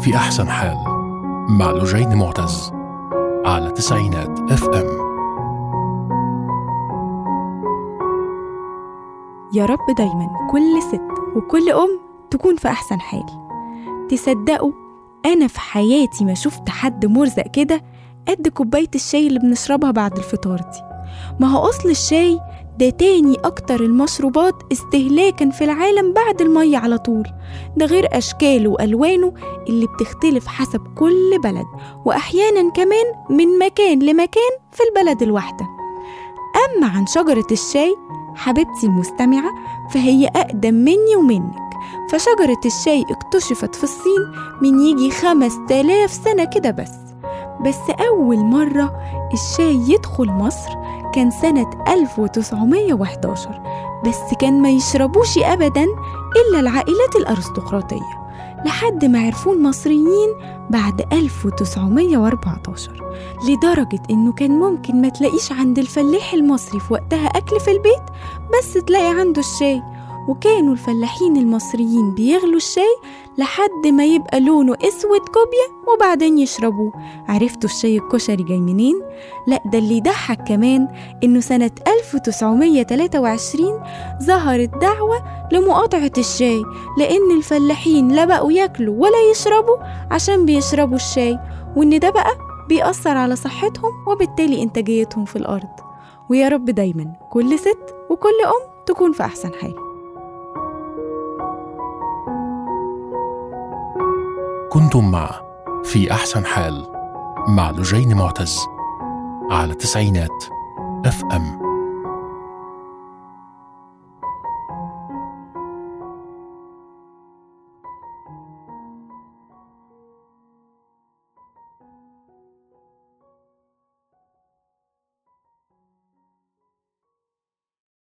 في أحسن حال مع لجين معتز على تسعينات اف ام يا رب دايما كل ست وكل أم تكون في أحسن حال تصدقوا أنا في حياتي ما شفت حد مرزق كده قد كوباية الشاي اللي بنشربها بعد الفطار دي ما هو أصل الشاي ده تاني أكتر المشروبات استهلاكا في العالم بعد المية على طول ده غير أشكاله وألوانه اللي بتختلف حسب كل بلد وأحيانا كمان من مكان لمكان في البلد الواحدة أما عن شجرة الشاي حبيبتي المستمعة فهي أقدم مني ومنك فشجرة الشاي اكتشفت في الصين من يجي خمس تلاف سنة كده بس بس أول مرة الشاي يدخل مصر كان سنة 1911 بس كان ما يشربوش أبدا إلا العائلات الأرستقراطية لحد ما عرفوه المصريين بعد 1914 لدرجة إنه كان ممكن ما تلاقيش عند الفلاح المصري في وقتها أكل في البيت بس تلاقي عنده الشاي وكانوا الفلاحين المصريين بيغلوا الشاي لحد ما يبقى لونه اسود كوبيا وبعدين يشربوه عرفتوا الشاي الكشري جاي منين؟ لا ده اللي يضحك كمان انه سنة 1923 ظهرت دعوة لمقاطعة الشاي لان الفلاحين لا بقوا ياكلوا ولا يشربوا عشان بيشربوا الشاي وان ده بقى بيأثر على صحتهم وبالتالي انتاجيتهم في الارض ويا رب دايما كل ست وكل ام تكون في احسن حال كنتم مع في أحسن حال مع لجين معتز على تسعينات اف ام